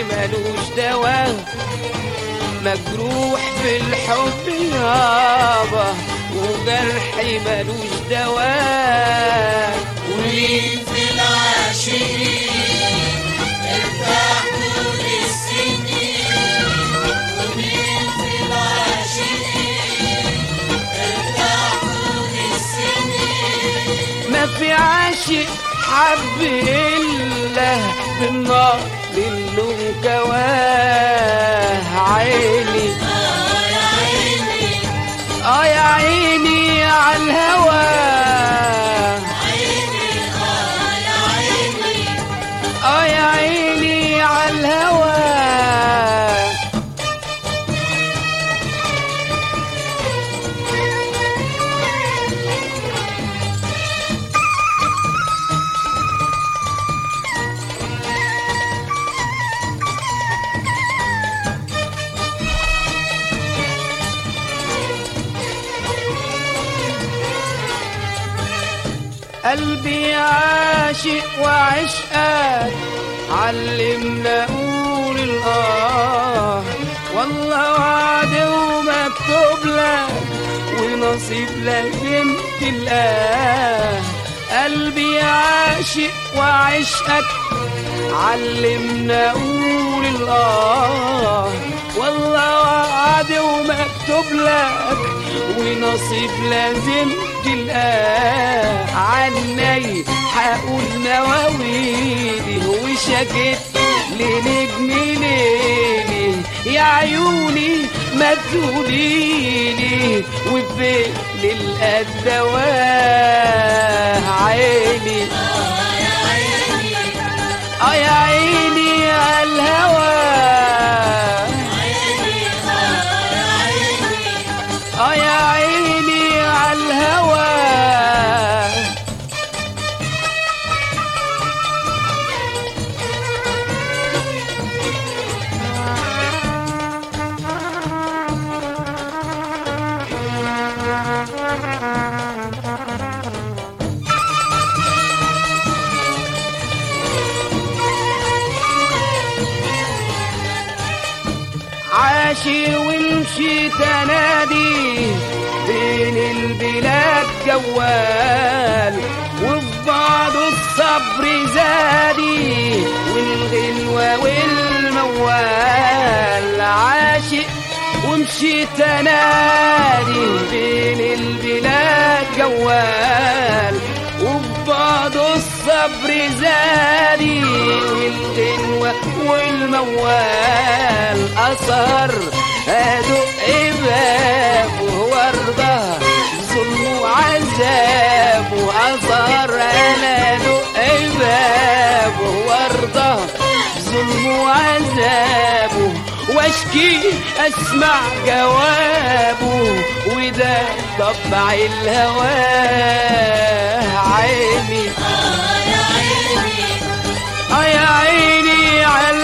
ملوش دواء مجروح في الحب يابا وجرحي ملوش دواء ومين في العاشقين ارتاح طول السنين ومين في العاشقين ارتاح طول السنين ما في عاشق حب إلا بالنار منه كواه عيني اه يا عيني اه يا عيني على الهوى عيني اه يا عيني اه يا عيني على الهوى قلبي عاشق وعشقك علمنا قول الآه والله وعد ومكتوب لك ونصيب لازم تلقاه قلبي عاشق وعشقك علمنا قول الآه والله وعد ومكتوب لك ونصيب لازم تلقاه عني حقول نواويلي وشكت لنجم ليلي يا عيوني ما تقوليلي وفين نلقى الدواء عيني اه يا عيني اه يا عيني على الهوى عيني اه يا عيني اه يا عيني على الهوى عاشي ومشي تنادي بين البلاد جوال وفي بعضه الصبر زادي والغنوة والموال عاشق ومشي تنادي بين البلاد جوال وفي بعضه الصبر زادي والغنوة والموال أصر أدق بابه وارضى ظلم وعذاب وأصر أنا أدق بابه وارضى ظلم وعذابه واشكي اسمع جوابه وده طبع الهوى عيني اه يا عيني اه يا عيني على